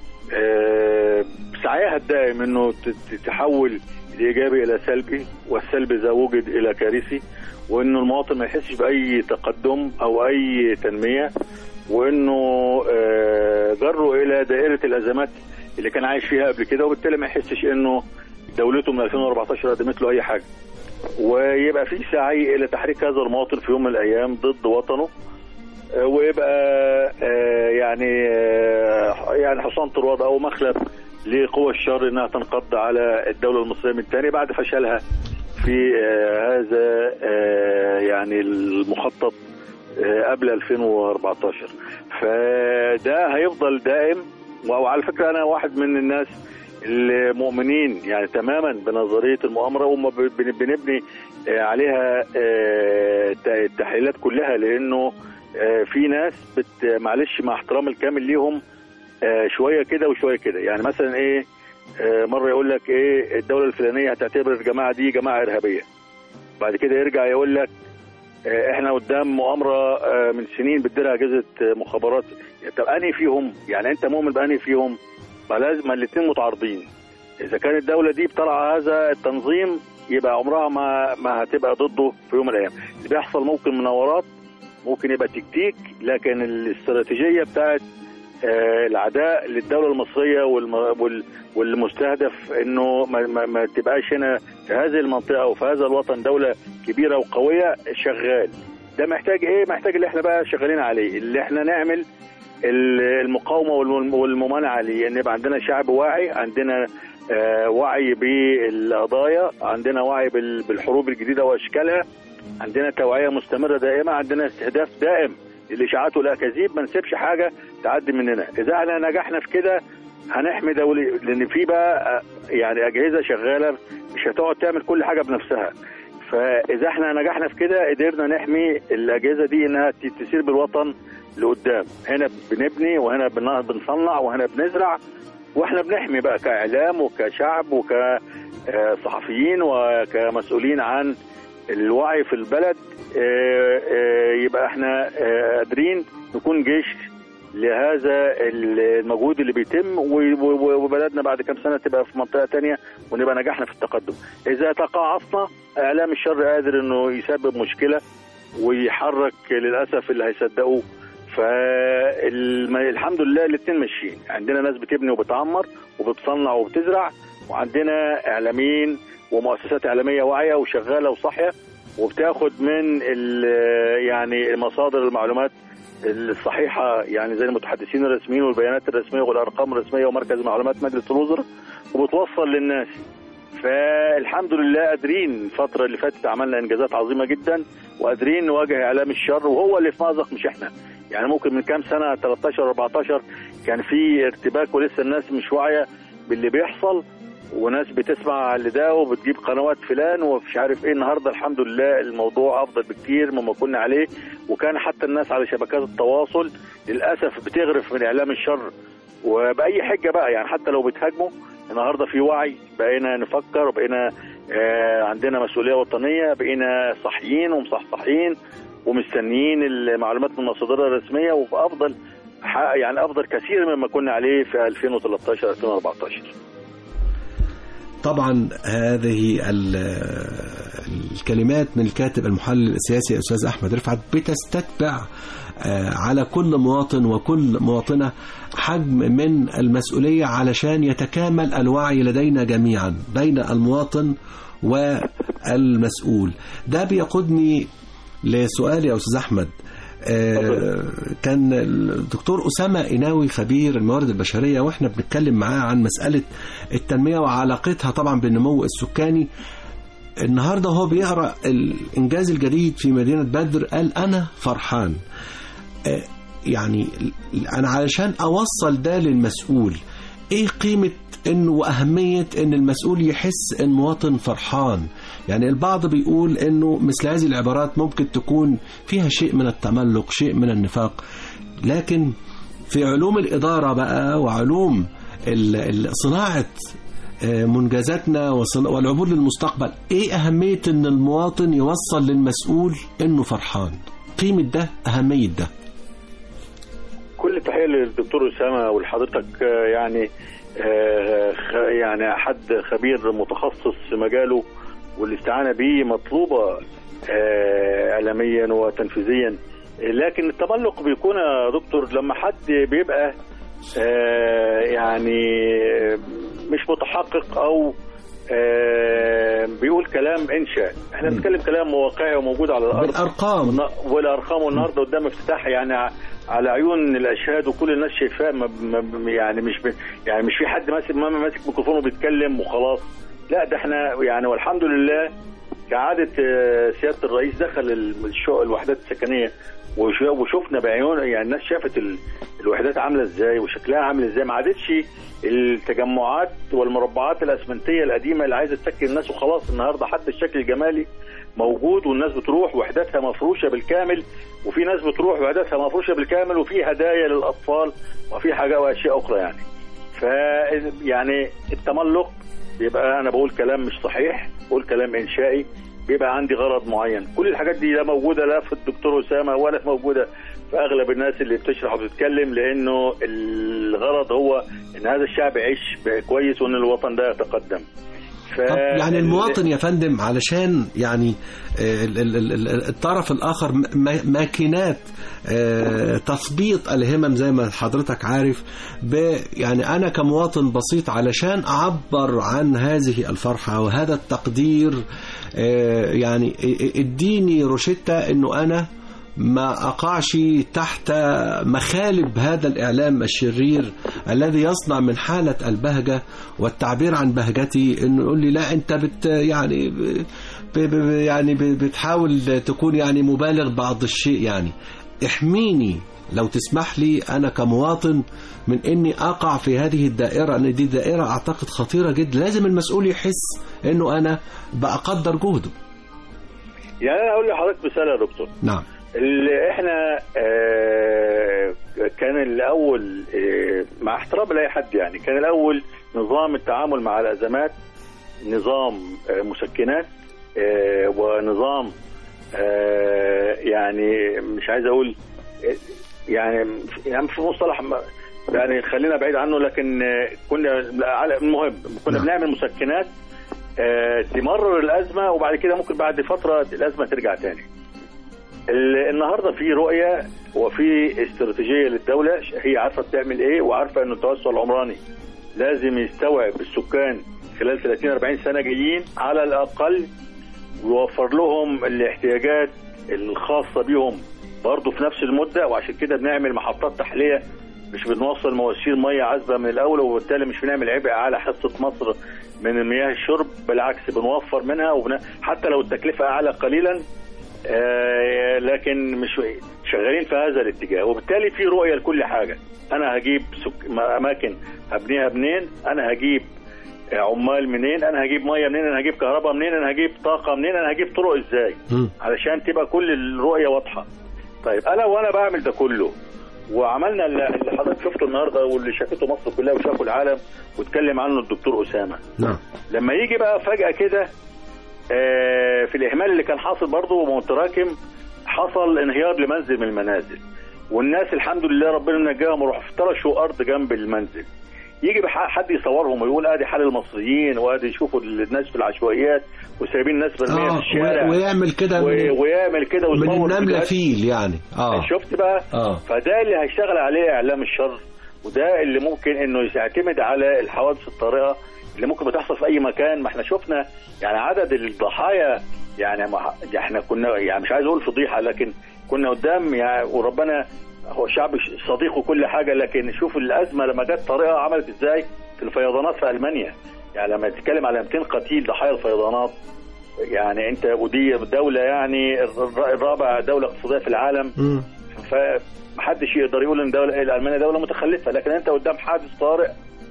[SPEAKER 4] آه، سعيها الدائم انه ت- ت- تحول الايجابي الى سلبي والسلبي اذا وجد الى كارثي وانه المواطن ما يحسش باي تقدم او اي تنميه وانه آه، جره الى دائره الازمات اللي كان عايش فيها قبل كده وبالتالي ما يحسش انه دولته من 2014 قدمت له اي حاجه ويبقى في سعي الى تحريك هذا المواطن في يوم من الايام ضد وطنه آه، ويبقى آه، يعني آه، يعني حصان طرواد او مخلب لقوى الشر انها تنقض على الدوله المصريه من تاني بعد فشلها في آه، هذا آه، يعني المخطط آه، قبل 2014 فده هيفضل دائم وعلى فكره انا واحد من الناس المؤمنين يعني تماما بنظريه المؤامره وما ب- بن- بنبني آه، عليها آه، ت- التحليلات كلها لانه آه، في ناس بت معلش مع احترام الكامل ليهم آه، شويه كده وشويه كده يعني مثلا ايه آه، مره يقول لك ايه الدوله الفلانيه هتعتبر الجماعه دي جماعه ارهابيه بعد كده يرجع يقول لك آه، احنا قدام مؤامره آه، من سنين بتديرها اجهزه آه، مخابرات طب انهي فيهم يعني انت مؤمن بانهي فيهم ما لازم الاثنين متعارضين اذا كانت الدوله دي بترعى هذا التنظيم يبقى عمرها ما ما هتبقى ضده في يوم من الايام اللي بيحصل ممكن مناورات ممكن يبقى تكتيك لكن الاستراتيجيه بتاعت آه، العداء للدوله المصريه والم... وال... والمستهدف انه ما, ما, ما تبقاش هنا في هذه المنطقه او في هذا الوطن دوله كبيره وقويه شغال ده محتاج ايه محتاج اللي احنا بقى شغالين عليه اللي احنا نعمل ال- المقاومه والم- والممانعه ليه ان يبقى عندنا شعب واعي عندنا آه، وعي بالقضايا عندنا وعي بال- بالحروب الجديده واشكالها عندنا توعيه مستمره دائمه عندنا استهداف دائم للاشاعات والاكاذيب ما نسيبش حاجه تعدي مننا اذا احنا نجحنا في كده هنحمي دولي لان في بقى آه، يعني اجهزه شغاله مش هتقعد تعمل كل حاجه بنفسها فاذا احنا نجحنا في كده قدرنا نحمي الاجهزه دي انها ت- تسير بالوطن لقدام هنا بنبني وهنا بن- بنصنع وهنا بنزرع واحنا بنحمي بقى كاعلام وكشعب وكصحفيين وكمسؤولين عن الوعي في البلد آه، آه، يبقى احنا آه، قادرين نكون جيش لهذا المجهود اللي بيتم و- و- وبلدنا بعد كام سنه تبقى في منطقه تانية ونبقى نجحنا في التقدم. اذا تقاعصنا اعلام الشر قادر انه يسبب مشكله ويحرك للاسف اللي هيصدقوه فالحمد لله الاثنين ماشيين عندنا ناس بتبني وبتعمر وبتصنع وبتزرع وعندنا اعلاميين ومؤسسات اعلاميه واعيه وشغاله وصاحيه وبتاخد من ال- يعني مصادر المعلومات الصحيحه يعني زي المتحدثين الرسميين والبيانات الرسميه والارقام الرسميه ومركز معلومات مجلس الوزراء وبتوصل للناس فالحمد لله قادرين الفتره اللي فاتت عملنا انجازات عظيمه جدا وقادرين نواجه اعلام الشر وهو اللي في مأزق مش احنا يعني ممكن من كام سنه 13 14 كان في ارتباك ولسه الناس مش واعيه باللي بيحصل وناس بتسمع لده وبتجيب قنوات فلان ومش عارف ايه النهارده الحمد لله الموضوع افضل بكتير مما كنا عليه وكان حتى الناس على شبكات التواصل للاسف بتغرف من اعلام الشر وباي حجه بقى يعني حتى لو بتهاجموا النهارده في وعي بقينا نفكر بقينا آه عندنا مسؤوليه وطنيه بقينا صحيين ومصحصحين ومستنيين المعلومات من المصادر الرسميه وبافضل ح- يعني افضل كثير مما كنا عليه في 2013 2014
[SPEAKER 2] طبعا هذه ال- الكلمات من الكاتب المحلل السياسي الأستاذ أحمد رفعت بتستتبع آه، على كل مواطن وكل مواطنة حجم من المسؤولية علشان يتكامل الوعي لدينا جميعا بين المواطن والمسؤول ده بيقودني لسؤالي يا أستاذ أحمد آه، كان الدكتور أسامة إناوي خبير الموارد البشرية وإحنا بنتكلم معاه عن مسألة التنمية وعلاقتها طبعا بالنمو السكاني النهارده هو بيقرا الانجاز الجديد في مدينه بدر قال انا فرحان آه، يعني انا علشان اوصل ده للمسؤول ايه قيمه انه واهميه ان المسؤول يحس ان مواطن فرحان يعني البعض بيقول انه مثل هذه العبارات ممكن تكون فيها شيء من التملق شيء من النفاق لكن في علوم الاداره بقى وعلوم ال- ال- صناعه آه، منجزاتنا وصل- والعبور للمستقبل ايه اهميه ان المواطن يوصل للمسؤول انه فرحان قيمه ده اهميه ده
[SPEAKER 4] كل تحيه للدكتور اسامه ولحضرتك آه، يعني آه، خ- يعني حد خبير متخصص في مجاله والاستعانه به مطلوبه آه، اعلاميا وتنفيذيا لكن التملق بيكون يا دكتور لما حد بيبقى آه، يعني مش متحقق او آه، بيقول كلام انشاء احنا بنتكلم كلام واقعي وموجود على الارض
[SPEAKER 2] بالارقام
[SPEAKER 4] والن- والارقام النهارده قدام افتتاح يعني ع- على عيون الاشهاد وكل الناس شايفاه ما- ما- يعني مش ب... يعني مش في حد ماسك ما ماسك ميكروفون وبيتكلم وخلاص لا ده احنا يعني والحمد لله كعاده آه، سياده الرئيس دخل ال- الشو- الوحدات السكنيه وش- وشفنا بعيون يعني الناس شافت ال- الوحدات عامله ازاي وشكلها عامل ازاي ما عادتش التجمعات والمربعات الاسمنتيه القديمه اللي عايزه تسكن الناس وخلاص النهارده حتى الشكل الجمالي موجود والناس بتروح وحداتها مفروشه بالكامل وفي ناس بتروح وحداتها مفروشه بالكامل وفي هدايا للاطفال وفي حاجه واشياء اخرى يعني ف يعني التملق بيبقى انا بقول كلام مش صحيح بقول كلام انشائي بيبقى عندي غرض معين كل الحاجات دي لا موجوده لا في الدكتور اسامه ولا موجوده في اغلب الناس اللي بتشرح وبتتكلم لانه الغرض هو ان هذا الشعب يعيش كويس وان الوطن ده يتقدم ف...
[SPEAKER 2] طب يعني المواطن يا فندم علشان يعني آه، ال- ال- ال- ال- الطرف الآخر م- ما- ماكينات آه، تثبيط الهمم زي ما حضرتك عارف ب- يعني أنا كمواطن بسيط علشان أعبر عن هذه الفرحة وهذا التقدير آه، يعني ا- اديني روشتة إنه أنا ما أقعش تحت مخالب هذا الإعلام الشرير الذي يصنع من حالة البهجة والتعبير عن بهجتي إنه يقول لي لا أنت بت يعني ب ب ب يعني ب بتحاول تكون يعني مبالغ بعض الشيء يعني احميني لو تسمح لي أنا كمواطن من إني أقع في هذه الدائرة أن دي دائرة أعتقد خطيرة جدا لازم المسؤول يحس إنه أنا بقدر جهده
[SPEAKER 4] يعني انا اقول لحضرتك مثال يا دكتور
[SPEAKER 2] نعم
[SPEAKER 4] اللي احنا آه، كان الاول آه، مع احترام لاي حد يعني كان الاول نظام التعامل مع الازمات نظام آه، مسكنات آه، ونظام آه، يعني مش عايز اقول آه، يعني يعني في مصطلح ما- يعني خلينا بعيد عنه لكن آه، كنا على- المهم كنا
[SPEAKER 2] نعم.
[SPEAKER 4] بنعمل مسكنات آه، تمرر الازمه وبعد كده ممكن بعد فتره الازمه ترجع تاني ال- النهارده في رؤيه وفي استراتيجيه للدوله هي عارفه بتعمل ايه وعارفه ان التوسع العمراني لازم يستوعب السكان خلال 30 40 سنه جايين على الاقل ويوفر لهم الاحتياجات الخاصه بيهم برضه في نفس المده وعشان كده بنعمل محطات تحليه مش بنوصل مواسير ميه عذبه من الاول وبالتالي مش بنعمل عبء على حصه مصر من مياه الشرب بالعكس بنوفر منها وبن... حتى لو التكلفه اعلى قليلا آه لكن مش شغالين في هذا الاتجاه وبالتالي في رؤيه لكل حاجه انا هجيب سك... اماكن هبنيها منين انا هجيب عمال منين انا هجيب ميه منين انا هجيب كهرباء منين انا هجيب طاقه منين انا هجيب طرق ازاي
[SPEAKER 2] مم.
[SPEAKER 4] علشان تبقى كل الرؤيه واضحه طيب انا وانا بعمل ده كله وعملنا اللي اللي حضرتك شفته النهارده واللي شافته مصر كلها وشافه العالم واتكلم عنه الدكتور اسامه
[SPEAKER 2] نعم
[SPEAKER 4] لما يجي بقى فجأة كده آه، في الإهمال اللي كان حاصل برضه ومتراكم حصل انهيار لمنزل من المنازل والناس الحمد لله ربنا نجاهم وراحوا افترشوا أرض جنب المنزل يجي بح- حد يصورهم ويقول ادي حال المصريين وادي يشوفوا الناس في العشوائيات وسايبين الناس مرميه
[SPEAKER 2] اه
[SPEAKER 4] في الشارع
[SPEAKER 2] و- ويعمل كده
[SPEAKER 4] و-
[SPEAKER 2] من,
[SPEAKER 4] ويعمل كده
[SPEAKER 2] من
[SPEAKER 4] ويصور
[SPEAKER 2] النملة
[SPEAKER 4] فيديوهات.
[SPEAKER 2] فيل يعني اه
[SPEAKER 4] شفت بقى
[SPEAKER 2] اه
[SPEAKER 4] فده اللي هيشتغل عليه اعلام الشر وده اللي ممكن انه يعتمد على الحوادث الطارئه اللي ممكن بتحصل في اي مكان ما احنا شفنا يعني عدد الضحايا يعني ما احنا كنا يعني مش عايز اقول فضيحه لكن كنا قدام يعني وربنا هو شعب صديق وكل حاجه لكن شوف الازمه لما جت طارئه عملت ازاي في الفيضانات في المانيا يعني لما تتكلم على 200 قتيل ضحايا الفيضانات يعني انت ودي دوله يعني الر- الرابع دوله اقتصاديه في العالم
[SPEAKER 2] مم.
[SPEAKER 4] فمحدش يقدر يقول ان دوله المانيا دوله متخلفه لكن انت قدام حادث طارئ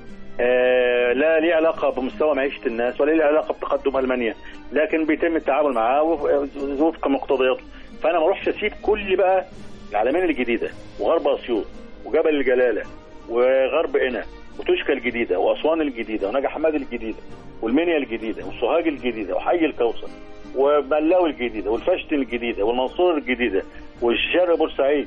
[SPEAKER 4] آه لا ليه علاقه بمستوى معيشه الناس ولا ليه علاقه بتقدم المانيا لكن بيتم التعامل معاه وف- وفق مقتضياته فانا ما اروحش اسيب كل بقى العلمين الجديده وغرب اسيوط وجبل الجلاله وغرب قنا وتشكى الجديده واسوان الجديده ونجا حماد الجديده والمنيا الجديده وسوهاج الجديده وحي الكوثر وملاوي الجديده والفشت الجديده والمنصوره الجديده والشرق بورسعيد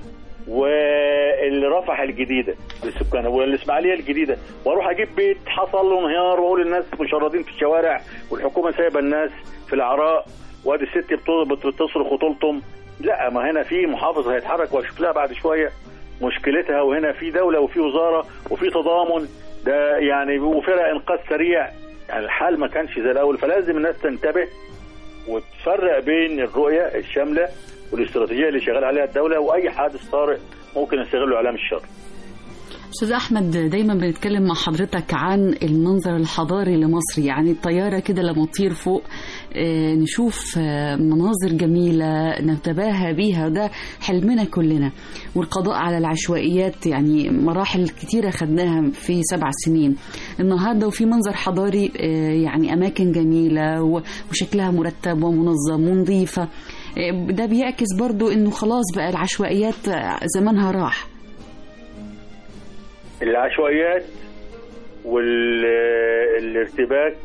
[SPEAKER 4] والرفح الجديده للسكان والاسماعيليه الجديده واروح اجيب بيت حصل له انهيار واقول الناس مشردين في الشوارع والحكومه سايبه الناس في العراء وادي الست بت- بت- بتصرخ وتلطم لا ما هنا في محافظ هيتحرك واشوف لها بعد شويه مشكلتها وهنا في دوله وفي وزاره وفي تضامن ده يعني وفرق انقاذ سريع يعني الحال ما كانش زي الاول فلازم الناس تنتبه وتفرق بين الرؤيه الشامله والاستراتيجيه اللي شغال عليها الدوله واي حادث طارئ ممكن يستغله اعلام الشر.
[SPEAKER 3] استاذ احمد دايما بنتكلم مع حضرتك عن المنظر الحضاري لمصر يعني الطياره كده لما تطير فوق آه، نشوف آه، مناظر جميله نتباهى بيها ده حلمنا كلنا والقضاء على العشوائيات يعني مراحل كتيره خدناها في سبع سنين النهارده وفي منظر حضاري آه، يعني اماكن جميله و- وشكلها مرتب ومنظم ونظيفه آه، ده بيعكس برضو انه خلاص بقى العشوائيات آه، زمانها راح
[SPEAKER 4] العشوائيات والارتباك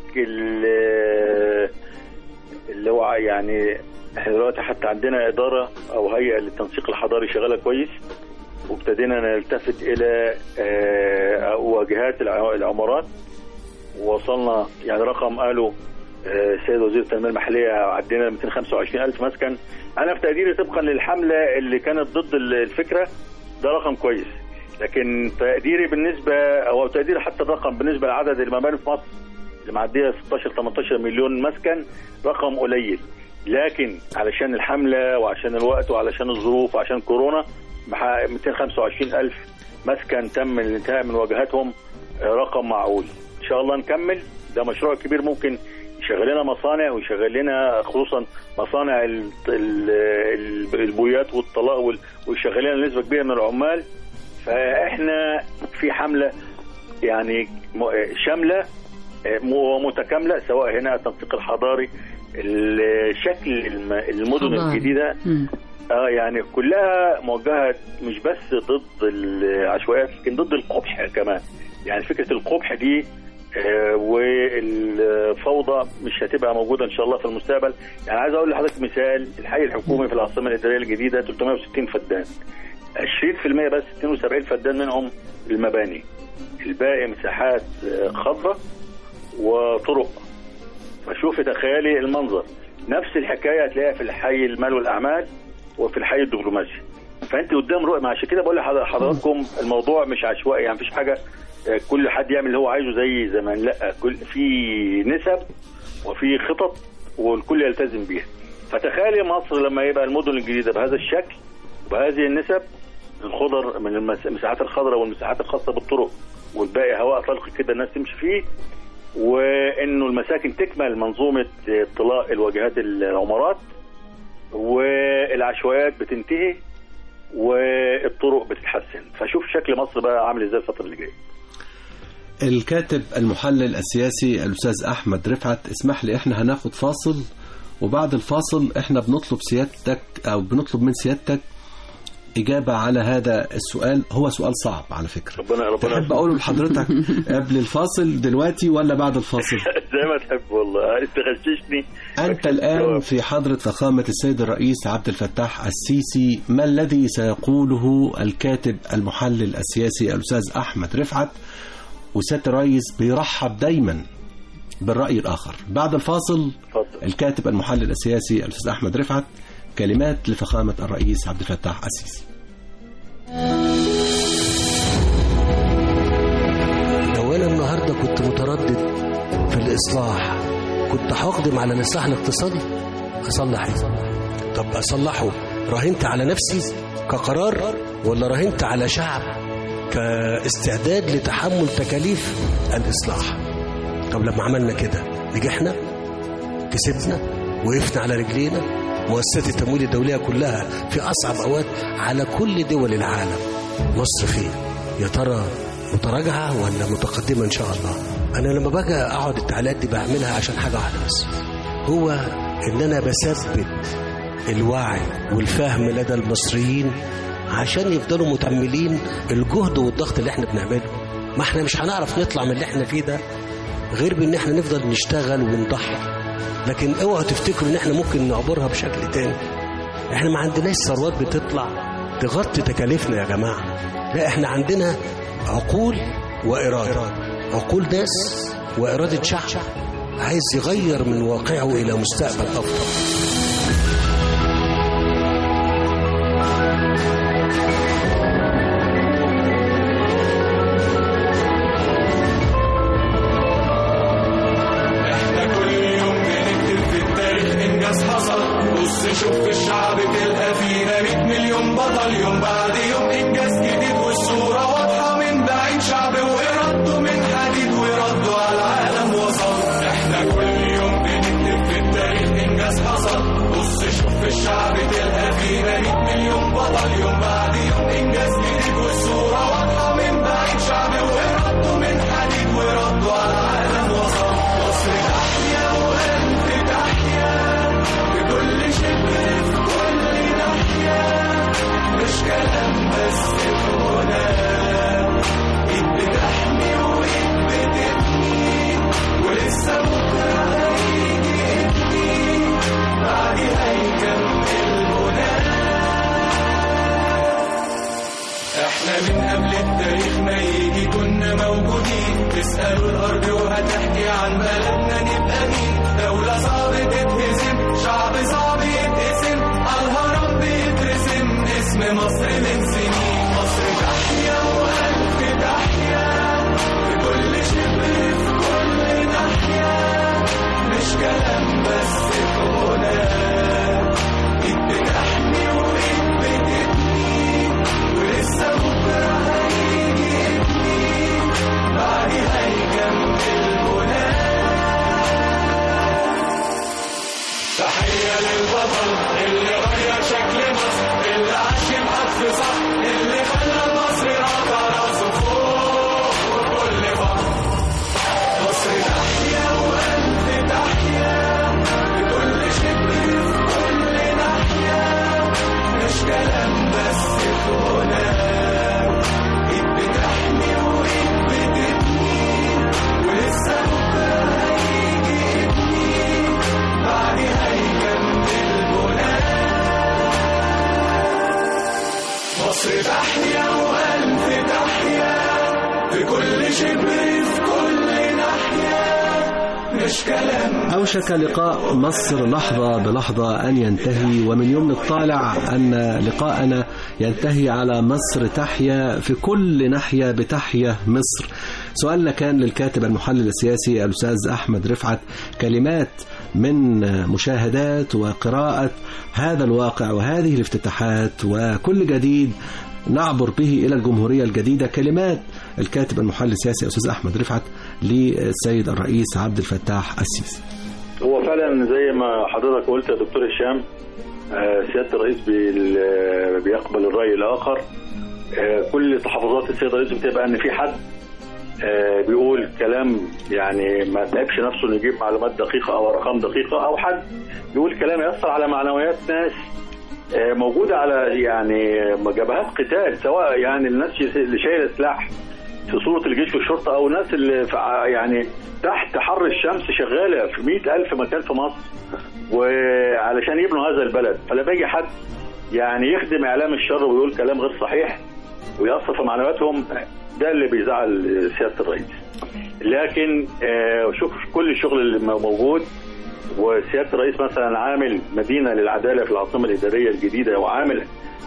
[SPEAKER 4] اللي هو يعني احنا دلوقتي حتى عندنا اداره او هيئه للتنسيق الحضاري شغاله كويس وابتدينا نلتفت الى آه، واجهات الع- العمارات ووصلنا يعني رقم قالوا آه، السيد وزير التنميه المحليه عدينا 225 الف مسكن انا في تقديري طبقا للحمله اللي كانت ضد الفكره ده رقم كويس لكن تقديري بالنسبه او تقديري حتى الرقم بالنسبه لعدد المباني في مصر اللي معديه 16 18 مليون مسكن رقم قليل لكن علشان الحمله وعشان الوقت وعلشان الظروف وعشان كورونا مح- 225 الف مسكن تم الانتهاء من واجهاتهم آه، رقم معقول ان شاء الله نكمل ده مشروع كبير ممكن يشغل لنا مصانع ويشغل لنا خصوصا مصانع ال- ال- ال- البويات والطلاق وال- ويشغل لنا نسبه كبيره من العمال فاحنا في حمله يعني م- شامله م- ومتكامله سواء هنا التنسيق الحضاري ال- شكل الم- المدن
[SPEAKER 3] حضاري.
[SPEAKER 4] الجديده
[SPEAKER 3] مم.
[SPEAKER 4] اه يعني كلها موجهه مش بس ضد العشوائيات لكن ضد القبح كمان يعني فكره القبح دي آه، والفوضى مش هتبقى موجوده ان شاء الله في المستقبل يعني عايز اقول لحضرتك مثال الحي الحكومي في العاصمه الاداريه الجديده 360 فدان 20% بس 72 فدان منهم المباني الباقي مساحات آه، خضراء وطرق فشوفي تخيلي المنظر نفس الحكايه هتلاقيها في الحي المال والاعمال وفي الحي الدبلوماسي فانت قدام رؤيه ما عشان كده بقول لحضراتكم الموضوع مش عشوائي يعني مفيش حاجه آه، كل حد يعمل اللي هو عايزه زي زمان لا كل في نسب وفي خطط والكل يلتزم بيها فتخيلي مصر لما يبقى المدن الجديده بهذا الشكل وبهذه النسب الخضر من المس- المساحات الخضراء والمساحات الخاصه بالطرق والباقي هواء طلق كده الناس تمشي فيه وانه المساكن تكمل منظومه اطلاق الواجهات العمارات والعشوائيات بتنتهي والطرق بتتحسن فشوف شكل مصر بقى عامل ازاي الفتره اللي جايه
[SPEAKER 2] الكاتب المحلل السياسي الأستاذ أحمد رفعت اسمح لي إحنا هناخد فاصل وبعد الفاصل إحنا بنطلب سيادتك أو بنطلب من سيادتك إجابة على هذا السؤال هو سؤال صعب على فكرة
[SPEAKER 4] ربنا ربنا
[SPEAKER 2] تحب أقوله لحضرتك قبل الفاصل دلوقتي ولا بعد الفاصل
[SPEAKER 4] زي ما تحب والله انت غششني
[SPEAKER 2] أنت الآن في حضرة فخامة السيد الرئيس عبد الفتاح السيسي ما الذي سيقوله الكاتب المحلل السياسي الأستاذ أحمد رفعت وسيادة الرئيس بيرحب دايما بالرأي الآخر بعد الفاصل
[SPEAKER 4] اتفضل
[SPEAKER 2] الكاتب المحلل السياسي الأستاذ أحمد رفعت كلمات لفخامة الرئيس عبد الفتاح السيسي
[SPEAKER 8] لو انا النهارده كنت متردد في الاصلاح كنت هقدم على الاصلاح الاقتصادي اصلح ايه طب اصلحه راهنت على نفسي كقرار ولا راهنت على شعب كاستعداد لتحمل تكاليف الاصلاح طب لما عملنا كده نجحنا كسبنا وقفنا على رجلينا مؤسسات التمويل الدولية كلها في أصعب أوقات على كل دول العالم مصر فين يا ترى متراجعة ولا متقدمة إن شاء الله أنا لما باجي أقعد التعليقات دي بعملها عشان حاجة واحدة بس هو إن أنا بثبت الوعي والفهم لدى المصريين عشان يفضلوا متأملين الجهد والضغط اللي احنا بنعمله ما احنا مش هنعرف نطلع من اللي احنا فيه ده غير بان احنا نفضل نشتغل ونضحي لكن اوعوا تفتكروا ان احنا ممكن نعبرها بشكل تاني احنا ما عندناش ثروات بتطلع تغطي تكاليفنا يا جماعه لا احنا عندنا عقول واراده عقول ناس واراده شعب عايز يغير من واقعه الى مستقبل افضل
[SPEAKER 6] احنا كل يوم بنكتب في التاريخ انجاز حصل بص شوف في الشعب تلقى فينا 100 مليون بطل يوم بعد يوم انجاز جديد والصوره واضحه من بعيد شعب وارادته من حديد وردوا على العالم وصل احنا كل يوم بنكتب في التاريخ انجاز حصل بص شوف في الشعب تلقى فينا 100 مليون بطل يوم بعد يوم انجاز جديد والصوره واضحه من بعيد شعب وارادته من حديد وردوا على العالم وصل مصر تحيا وأنت تحيا بكل شبر في كل ناحية مش كلام بس في هنا إيد بتحمي وإيد بتبني ولسه بكرة هيجي ابني بعدي هيكمل هنا احنا من قبل التاريخ ما يجي كنا موجودين تسألوا الأرض وهتحكي عن بلدنا نبقى مين دولة صعب تتهزم شعب صعب يتقسم على الهرم بيترسم اسم مصر من سنين مصر تحيا وألف تحيا في كل شبر في كل ناحية مش كلام بس في هنا ايد بتحمي وايد بتبني ولسه بكره هيجي ابني بعدي هيكمل هنا تحية للبطل اللي غير شكل مصر اللي عاش يبحث في صح اللي خلى مصر رافع راسه فوق وكل فخر مصر تحيا وألف تحيا بكل شبر في كل ناحية مش كلام بس في هنا ايد بتحمي وايد بتبني ولسه بكره هيجي ابني بعدي هيكمل بنا مصر تحيا وألف تحيا في كل شبر في كل ناحية مش كلام
[SPEAKER 2] أوشك لقاء مصر لحظة بلحظة أن ينتهي ومن يوم الطالع أن لقاءنا ينتهي على مصر تحيا في كل ناحية بتحيا مصر سؤالنا كان للكاتب المحلل السياسي الأستاذ أحمد رفعت كلمات من مشاهدات وقراءة هذا الواقع وهذه الافتتاحات وكل جديد نعبر به إلى الجمهورية الجديدة كلمات الكاتب المحلل السياسي الأستاذ أحمد رفعت للسيد الرئيس عبد الفتاح السيسي
[SPEAKER 4] هو فعلا زي ما حضرتك قلت يا دكتور هشام آه، سياده الرئيس بال- آه، بيقبل الراي الاخر آه، كل تحفظات السيد الرئيس بتبقى ان في حد آه، بيقول كلام يعني ما تعبش نفسه انه يجيب معلومات دقيقه او ارقام دقيقه او حد بيقول كلام ياثر على معنويات ناس آه، موجوده على يعني جبهات قتال سواء يعني الناس اللي شايله سلاح في صورة الجيش والشرطة أو الناس اللي في ع- يعني تحت حر الشمس شغالة في مئة ألف مكان في مصر وعلشان يبنوا هذا البلد فلما يجي حد يعني يخدم إعلام الشر ويقول كلام غير صحيح ويأثر في معنوياتهم ده اللي بيزعل سيادة الرئيس لكن آه، شوف كل الشغل اللي موجود وسيادة الرئيس مثلا عامل مدينة للعدالة في العاصمة الإدارية الجديدة وعامل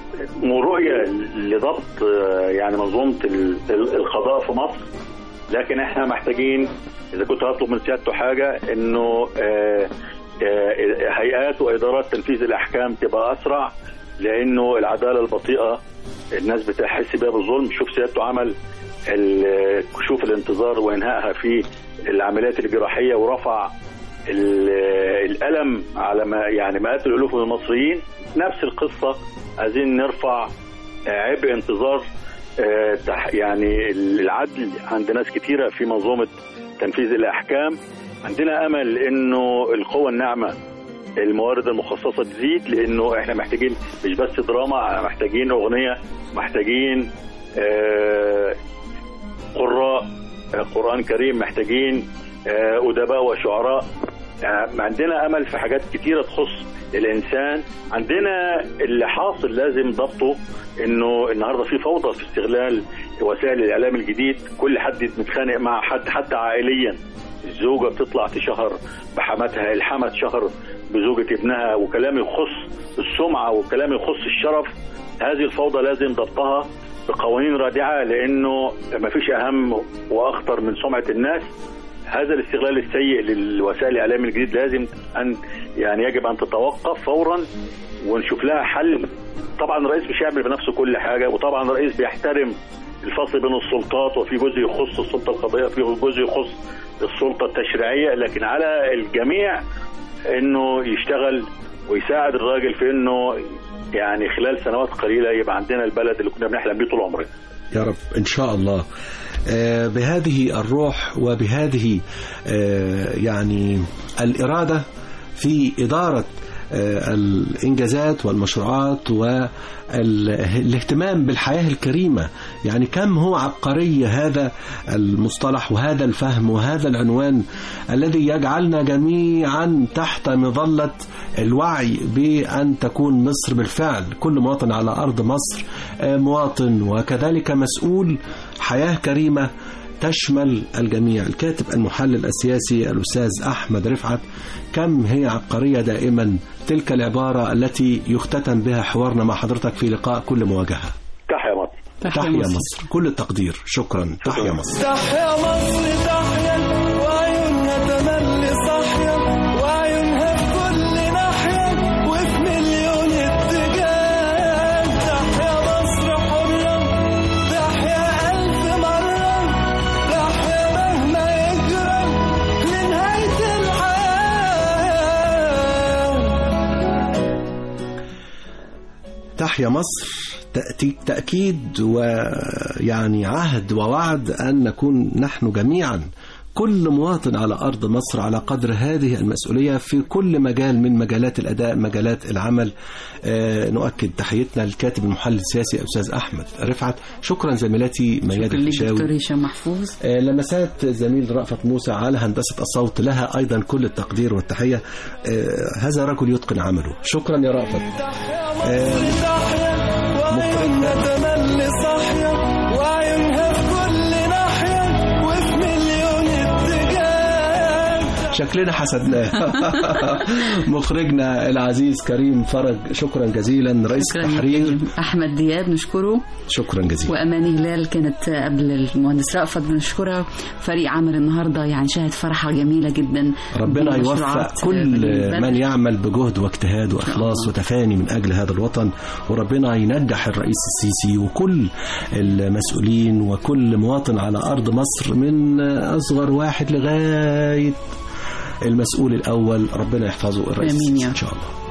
[SPEAKER 4] رؤية لضبط آه، يعني منظومة ال- ال- القضاء في مصر لكن احنا محتاجين اذا كنت هطلب من سيادته حاجة انه آه، آه، هيئات وادارات تنفيذ الاحكام تبقى اسرع لانه العدالة البطيئة الناس بتحس بيها بالظلم شوف سيادته عمل ال- كشوف الانتظار وانهائها في العمليات الجراحية ورفع ال- الألم على ما يعني مئات الألوف من المصريين نفس القصة عايزين نرفع عبء انتظار آه، تح- يعني العدل عند ناس كتيرة في منظومة تنفيذ الأحكام عندنا أمل إنه القوة الناعمة الموارد المخصصة تزيد لأنه إحنا محتاجين مش بس دراما محتاجين أغنية محتاجين آه، قراء آه، قرآن كريم محتاجين آه، أدباء وشعراء آه، عندنا أمل في حاجات كتيرة تخص الإنسان عندنا اللي حاصل لازم ضبطه إنه النهاردة في فوضى في استغلال وسائل الإعلام الجديد كل حد متخانق مع حد حتى عائليا الزوجة بتطلع تشهر بحماتها الحمى تشهر بزوجة ابنها وكلام يخص السمعة وكلام يخص الشرف هذه الفوضى لازم ضبطها بقوانين رادعة لأنه ما فيش أهم وأخطر من سمعة الناس هذا الاستغلال السيء للوسائل الإعلام الجديد لازم أن يعني يجب أن تتوقف فورا ونشوف لها حل طبعا الرئيس مش هيعمل بنفسه كل حاجة وطبعا الرئيس بيحترم الفصل بين السلطات وفي جزء يخص السلطة القضائية وفي جزء يخص السلطة التشريعية لكن على الجميع انه يشتغل ويساعد الراجل في انه يعني خلال سنوات قليلة يبقى عندنا البلد اللي كنا بنحلم بيه طول عمرنا
[SPEAKER 2] يا رب إن شاء الله آه، بهذه الروح وبهذه آه، يعني الإرادة في إدارة آه، الإنجازات والمشروعات والاهتمام بالحياة الكريمة يعني كم هو عبقرية هذا المصطلح وهذا الفهم وهذا العنوان الذي يجعلنا جميعا تحت مظلة الوعي بأن تكون مصر بالفعل كل مواطن على أرض مصر آه، مواطن وكذلك مسؤول حياة كريمة تشمل الجميع الكاتب المحلل السياسي الأستاذ أحمد رفعت كم هي عبقرية دائما تلك العبارة التي يختتم بها حوارنا مع حضرتك في لقاء كل مواجهة
[SPEAKER 4] تحيا مصر
[SPEAKER 2] تحيا مصر كل التقدير شكرا تحيا مصر
[SPEAKER 6] تحيا مصر تحيا وعيونها تملي صاحية وعيونها في كل ناحية وفي مليون اتجاه تحيا مصر حرة تحيا ألف مرة تحيا مهما يجرى لنهاية الحياة
[SPEAKER 2] تحيا مصر تأتي تأكيد ويعني عهد ووعد أن نكون نحن جميعا كل مواطن على أرض مصر على قدر هذه المسؤولية في كل مجال من مجالات الأداء مجالات العمل آه، نؤكد تحيتنا للكاتب المحلل السياسي الأستاذ أحمد رفعت شكرا زميلتي ميادة
[SPEAKER 3] شكرا لك دكتور
[SPEAKER 2] الفيشاوي
[SPEAKER 3] هشام محفوظ
[SPEAKER 2] آه، لمسات زميل رأفت موسى على هندسة الصوت لها أيضا كل التقدير والتحية آه، هذا رجل يتقن عمله شكرا يا رأفت
[SPEAKER 6] تحيا وعيونها تملي صاحية وعيونها في كل ناحية وفي مليون اتجاه
[SPEAKER 2] شكلنا حسدناه مخرجنا العزيز كريم فرج شكرا جزيلا رئيس
[SPEAKER 3] شكرا
[SPEAKER 2] التحرير
[SPEAKER 3] لك. احمد دياب نشكره
[SPEAKER 2] شكرا جزيلا
[SPEAKER 3] واماني هلال كانت قبل المهندس رأفت بنشكرها فريق عمل النهارده يعني شاهد فرحه جميله جدا
[SPEAKER 2] ربنا يوفق
[SPEAKER 3] بمشروعات
[SPEAKER 2] كل
[SPEAKER 3] فريق
[SPEAKER 2] من
[SPEAKER 3] بدر.
[SPEAKER 2] يعمل بجهد واجتهاد واخلاص وتفاني من اجل هذا الوطن وربنا ينجح الرئيس السيسي وكل المسؤولين وكل مواطن على ارض مصر من اصغر واحد لغايه المسؤول الاول ربنا يحفظه الرئيس
[SPEAKER 3] آمين يا
[SPEAKER 2] ان شاء الله